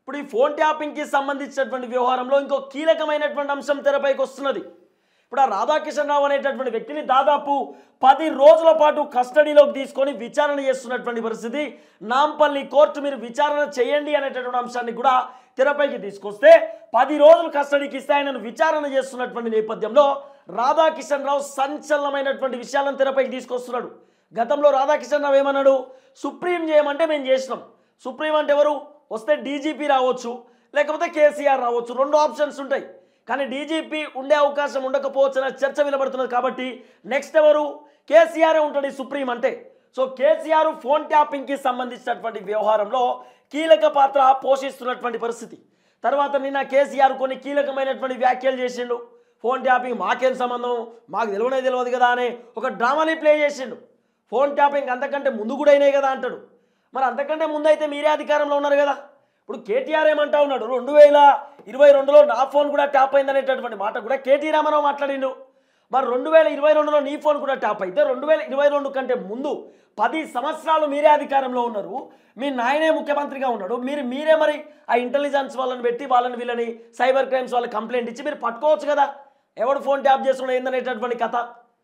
ఇప్పుడు ఈ ఫోన్ ట్యాపింగ్కి సంబంధించినటువంటి వ్యవహారంలో ఇంకో కీలకమైనటువంటి అంశం తెరపైకి వస్తున్నది ఇప్పుడు ఆ రాధాకిషన్ రావు అనేటటువంటి వ్యక్తిని దాదాపు పది రోజుల పాటు కస్టడీలోకి తీసుకొని విచారణ చేస్తున్నటువంటి పరిస్థితి నాంపల్లి కోర్టు మీరు విచారణ చేయండి అనేటటువంటి అంశాన్ని కూడా తెరపైకి తీసుకొస్తే పది రోజులు కస్టడీకి ఇస్తే ఆయనను విచారణ చేస్తున్నటువంటి నేపథ్యంలో రాధాకిషన్ రావు సంచలనమైనటువంటి విషయాలను తెరపైకి తీసుకొస్తున్నాడు గతంలో రాధాకిషన్ రావు ఏమన్నాడు సుప్రీం చేయమంటే మేము చేసినాం సుప్రీం అంటే ఎవరు వస్తే డీజీపీ రావచ్చు లేకపోతే కేసీఆర్ రావచ్చు రెండు ఆప్షన్స్ ఉంటాయి కానీ డీజీపీ ఉండే అవకాశం ఉండకపోవచ్చు అనే చర్చ వినబడుతున్నది కాబట్టి నెక్స్ట్ ఎవరు కేసీఆర్ ఉంటాడు ఈ సుప్రీం అంటే సో కేసీఆర్ ఫోన్ ట్యాపింగ్కి సంబంధించినటువంటి వ్యవహారంలో కీలక పాత్ర పోషిస్తున్నటువంటి పరిస్థితి తర్వాత నిన్న కేసీఆర్ కొన్ని కీలకమైనటువంటి వ్యాఖ్యలు చేసిండు ఫోన్ ట్యాపింగ్ మాకేం సంబంధం మాకు తెలియనే తెలియదు కదా అనే ఒక డ్రామాని ప్లే చేసిండు ఫోన్ ట్యాపింగ్ అంతకంటే ముందు కూడా అయినాయి కదా అంటాడు మరి అంతకంటే ముందు అయితే మీరే అధికారంలో ఉన్నారు కదా ఇప్పుడు కేటీఆర్ ఏమంటా ఉన్నాడు రెండు వేల ఇరవై రెండులో నా ఫోన్ కూడా ట్యాప్ అయింది అనేటటువంటి మాట కూడా కేటీ రామారావు మాట్లాడిండు మరి రెండు వేల ఇరవై రెండులో నీ ఫోన్ కూడా ట్యాప్ అయితే రెండు వేల ఇరవై రెండు కంటే ముందు పది సంవత్సరాలు మీరే అధికారంలో ఉన్నారు మీ నాయనే ముఖ్యమంత్రిగా ఉన్నాడు మీరు మీరే మరి ఆ ఇంటెలిజెన్స్ వాళ్ళని పెట్టి వాళ్ళని వీళ్ళని సైబర్ క్రైమ్స్ వాళ్ళకి కంప్లైంట్ ఇచ్చి మీరు పట్టుకోవచ్చు కదా ఎవడు ఫోన్ ట్యాప్ చేసుకున్నాడు ఏందనేటటువంటి కథ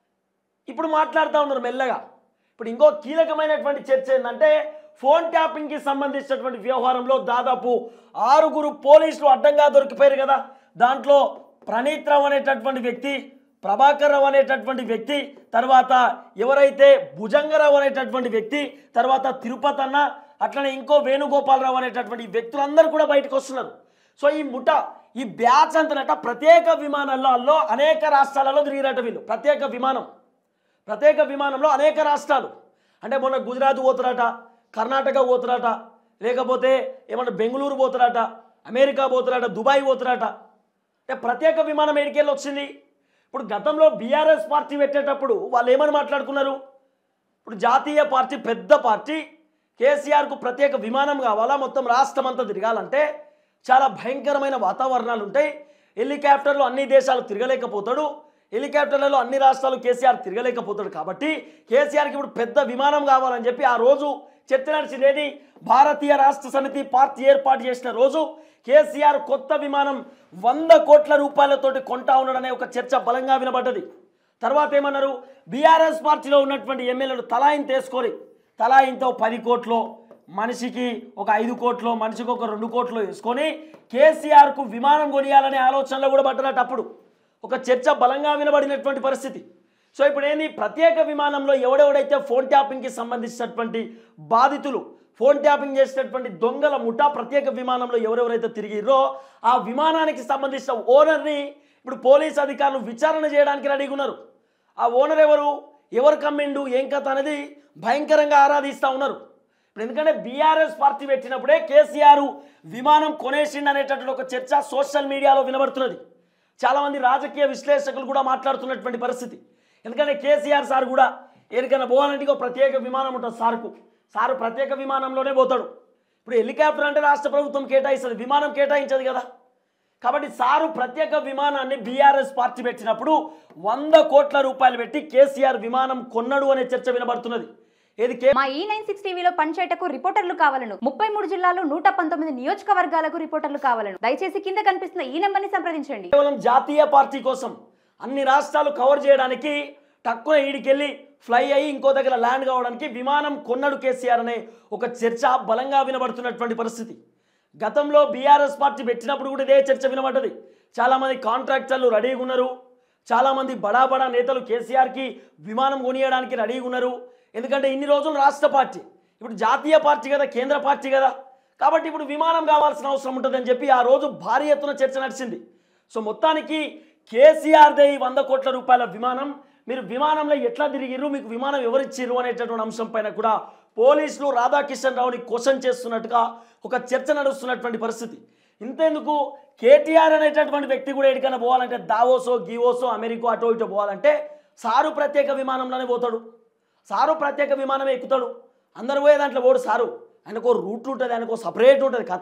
ఇప్పుడు మాట్లాడుతూ ఉన్నారు మెల్లగా ఇప్పుడు ఇంకో కీలకమైనటువంటి చర్చ ఏంటంటే ఫోన్ ట్యాపింగ్కి సంబంధించినటువంటి వ్యవహారంలో దాదాపు ఆరుగురు పోలీసులు అడ్డంగా దొరికిపోయారు కదా దాంట్లో ప్రణీత్ రావు అనేటటువంటి వ్యక్తి ప్రభాకర్ రావు అనేటటువంటి వ్యక్తి తర్వాత ఎవరైతే భుజంగరావు అనేటటువంటి వ్యక్తి తర్వాత తిరుపతి అన్న అట్లనే ఇంకో వేణుగోపాలరావు అనేటటువంటి ఈ వ్యక్తులందరూ కూడా బయటకు వస్తున్నారు సో ఈ ముఠ ఈ బ్యాచ్ అంతనట ప్రత్యేక విమానాల్లో అనేక రాష్ట్రాలలో తిరిగిరట వీళ్ళు ప్రత్యేక విమానం ప్రత్యేక విమానంలో అనేక రాష్ట్రాలు అంటే మొన్న గుజరాత్ పోతురాట కర్ణాటక పోతురాట లేకపోతే ఏమన్నా బెంగళూరు పోతురాట అమెరికా పోతురాట దుబాయ్ పోతురాట అంటే ప్రత్యేక విమానం ఎడికెళ్ళి వచ్చింది ఇప్పుడు గతంలో బీఆర్ఎస్ పార్టీ పెట్టేటప్పుడు వాళ్ళు ఏమని మాట్లాడుకున్నారు ఇప్పుడు జాతీయ పార్టీ పెద్ద పార్టీ కేసీఆర్కు ప్రత్యేక విమానం కావాలా మొత్తం రాష్ట్రం అంతా తిరగాలంటే చాలా భయంకరమైన వాతావరణాలు ఉంటాయి హెలికాప్టర్లు అన్ని దేశాలు తిరగలేకపోతాడు హెలికాప్టర్లలో అన్ని రాష్ట్రాలు కేసీఆర్ తిరగలేకపోతాడు కాబట్టి కేసీఆర్కి ఇప్పుడు పెద్ద విమానం కావాలని చెప్పి ఆ రోజు చర్చ నడిచింది భారతీయ రాష్ట్ర సమితి పార్టీ ఏర్పాటు చేసిన రోజు కేసీఆర్ కొత్త విమానం వంద కోట్ల రూపాయలతోటి కొంటా ఉన్నాడనే ఒక చర్చ బలంగా వినబడ్డది తర్వాత ఏమన్నారు బీఆర్ఎస్ పార్టీలో ఉన్నటువంటి ఎమ్మెల్యేలు తలాయింత వేసుకొని తలాయింతో పది కోట్లు మనిషికి ఒక ఐదు కోట్లు మనిషికి ఒక రెండు కోట్లు వేసుకొని కేసీఆర్కు విమానం కొనియాలనే ఆలోచనలో కూడా పడ్డదట అప్పుడు ఒక చర్చ బలంగా వినబడినటువంటి పరిస్థితి సో ఇప్పుడు ఏంది ప్రత్యేక విమానంలో ఎవడెవడైతే ఫోన్ ట్యాపింగ్కి సంబంధించినటువంటి బాధితులు ఫోన్ ట్యాపింగ్ చేసినటువంటి దొంగల ముఠా ప్రత్యేక విమానంలో ఎవరెవరైతే తిరిగిర్రో ఆ విమానానికి సంబంధించిన ఓనర్ని ఇప్పుడు పోలీస్ అధికారులు విచారణ చేయడానికి రెడీగా ఉన్నారు ఆ ఓనర్ ఎవరు ఎవరు కమ్మిండు ఏం కథ అనేది భయంకరంగా ఆరాధిస్తూ ఉన్నారు ఇప్పుడు ఎందుకంటే బీఆర్ఎస్ పార్టీ పెట్టినప్పుడే కేసీఆర్ విమానం కొనేసిండు అనేటటువంటి ఒక చర్చ సోషల్ మీడియాలో వినబడుతున్నది చాలామంది రాజకీయ విశ్లేషకులు కూడా మాట్లాడుతున్నటువంటి పరిస్థితి ఎందుకంటే కేసీఆర్ సార్ కూడా ఎక్కడికైనా పోవాలంటే ఒక ప్రత్యేక విమానం ఉంటుంది సార్కు సారు ప్రత్యేక విమానంలోనే పోతాడు ఇప్పుడు హెలికాప్టర్ అంటే రాష్ట్ర ప్రభుత్వం కేటాయిస్తుంది విమానం కేటాయించదు కదా కాబట్టి సారు ప్రత్యేక విమానాన్ని బీఆర్ఎస్ పార్టీ పెట్టినప్పుడు వంద కోట్ల రూపాయలు పెట్టి కేసీఆర్ విమానం కొన్నడు అనే చర్చ వినబడుతున్నది ఏది కే మా ఈ నైన్ సిక్స్ టీవీలో పనిచేయటకు రిపోర్టర్లు కావాలను ముప్పై మూడు జిల్లాలు నూట పంతొమ్మిది నియోజకవర్గాలకు రిపోర్టర్లు కావాలను దయచేసి కింద కనిపిస్తున్న ఈ నెంబర్ని సంప్రదించండి కేవలం జాతీయ పార్టీ కోసం అన్ని రాష్ట్రాలు కవర్ చేయడానికి తక్కువ ఈడికెళ్ళి ఫ్లై అయ్యి ఇంకో దగ్గర ల్యాండ్ కావడానికి విమానం కొన్నడు కేసీఆర్ అనే ఒక చర్చ బలంగా వినబడుతున్నటువంటి పరిస్థితి గతంలో బీఆర్ఎస్ పార్టీ పెట్టినప్పుడు కూడా ఇదే చర్చ వినబడ్డది చాలామంది కాంట్రాక్టర్లు రెడీగా ఉన్నారు చాలామంది బడా బడా నేతలు కేసీఆర్కి విమానం కొనియడానికి రెడీగా ఉన్నారు ఎందుకంటే ఇన్ని రోజులు రాష్ట్ర పార్టీ ఇప్పుడు జాతీయ పార్టీ కదా కేంద్ర పార్టీ కదా కాబట్టి ఇప్పుడు విమానం కావాల్సిన అవసరం ఉంటుందని చెప్పి ఆ రోజు భారీ ఎత్తున చర్చ నడిచింది సో మొత్తానికి కేసీఆర్దే ఈ వంద కోట్ల రూపాయల విమానం మీరు విమానంలో ఎట్లా తిరిగిర్రు మీకు విమానం ఎవరిచ్చిర్రు అనేటటువంటి అంశం పైన కూడా పోలీసులు రాధాకిషన్ రావుని క్వశ్చన్ చేస్తున్నట్టుగా ఒక చర్చ నడుస్తున్నటువంటి పరిస్థితి ఇంతెందుకు కేటీఆర్ అనేటటువంటి వ్యక్తి కూడా ఎక్కడికైనా పోవాలంటే దావోసో గీవోసో అమెరికా అటో ఇటో పోవాలంటే సారు ప్రత్యేక విమానంలోనే పోతాడు సారు ప్రత్యేక విమానమే ఎక్కుతాడు అందరు పోయే దాంట్లో పోడు సారు ఆయనకో రూట్ ఉంటుంది ఆయనకో సపరేట్ ఉంటుంది కథ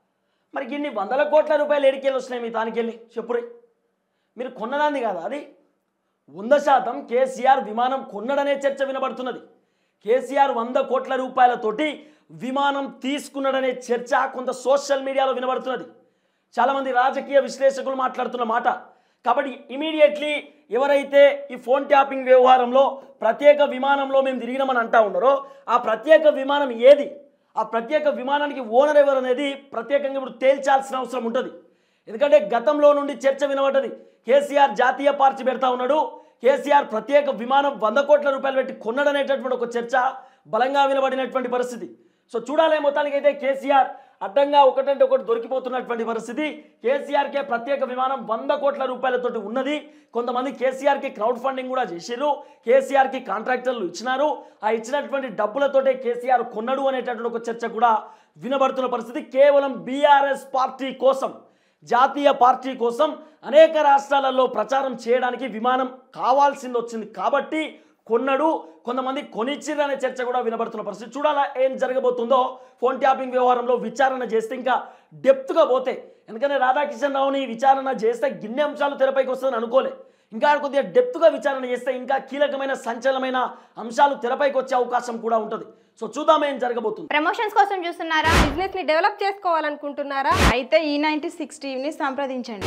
మరి ఇన్ని వందల కోట్ల రూపాయలు ఎడికెళ్ళి వస్తున్నాయి మీ తానికెళ్ళి చెప్పురే మీరు కొన్నదాన్ని కాదా అది వంద శాతం కేసీఆర్ విమానం కొన్నడనే చర్చ వినబడుతున్నది కేసీఆర్ వంద కోట్ల రూపాయలతోటి విమానం తీసుకున్నాడనే చర్చ కొంత సోషల్ మీడియాలో వినబడుతున్నది చాలామంది రాజకీయ విశ్లేషకులు మాట్లాడుతున్న మాట కాబట్టి ఇమీడియట్లీ ఎవరైతే ఈ ఫోన్ ట్యాపింగ్ వ్యవహారంలో ప్రత్యేక విమానంలో మేము తిరిగినామని అంటా ఉన్నారో ఆ ప్రత్యేక విమానం ఏది ఆ ప్రత్యేక విమానానికి ఓనర్ ఎవరు అనేది ప్రత్యేకంగా ఇప్పుడు తేల్చాల్సిన అవసరం ఉంటుంది ఎందుకంటే గతంలో నుండి చర్చ వినబడ్డది కేసీఆర్ జాతీయ పార్టీ పెడతా ఉన్నాడు కేసీఆర్ ప్రత్యేక విమానం వంద కోట్ల రూపాయలు పెట్టి కొన్నడనేటటువంటి ఒక చర్చ బలంగా వినబడినటువంటి పరిస్థితి సో చూడాలి మొత్తానికి అయితే కేసీఆర్ అడ్డంగా ఒకటంటే ఒకటి దొరికిపోతున్నటువంటి పరిస్థితి కేసీఆర్కే ప్రత్యేక విమానం వంద కోట్ల రూపాయలతోటి ఉన్నది కొంతమంది కేసీఆర్కి క్రౌడ్ ఫండింగ్ కూడా చేసిర్రు కేసీఆర్కి కాంట్రాక్టర్లు ఇచ్చినారు ఆ ఇచ్చినటువంటి డబ్బులతోటే కేసీఆర్ కొన్నడు అనేటటువంటి ఒక చర్చ కూడా వినబడుతున్న పరిస్థితి కేవలం బీఆర్ఎస్ పార్టీ కోసం జాతీయ పార్టీ కోసం అనేక రాష్ట్రాలలో ప్రచారం చేయడానికి విమానం కావాల్సింది వచ్చింది కాబట్టి కొన్నడు కొంతమంది కొనిచ్చిరనే చర్చ కూడా వినబడుతున్న పరిస్థితి చూడాలా ఏం జరగబోతుందో ఫోన్ ట్యాపింగ్ వ్యవహారంలో విచారణ చేస్తే ఇంకా డెప్త్గా పోతే ఎందుకంటే రాధాకిషన్ రావుని విచారణ చేస్తే గిన్నె అంశాలు తెరపైకి వస్తుందని అనుకోలే ఇంకా కొద్దిగా డెప్త్గా విచారణ చేస్తే ఇంకా కీలకమైన సంచలనమైన అంశాలు తెరపైకి వచ్చే అవకాశం కూడా ఉంటుంది సో చూద్దాం ఏం జరగబోతుంది ప్రమోషన్స్ కోసం చూస్తున్నారా బిజినెస్ ని డెవలప్ చేసుకోవాలనుకుంటున్నారా అయితే ఈ నైంటీ సిక్స్ టీవీని సంప్రదించండి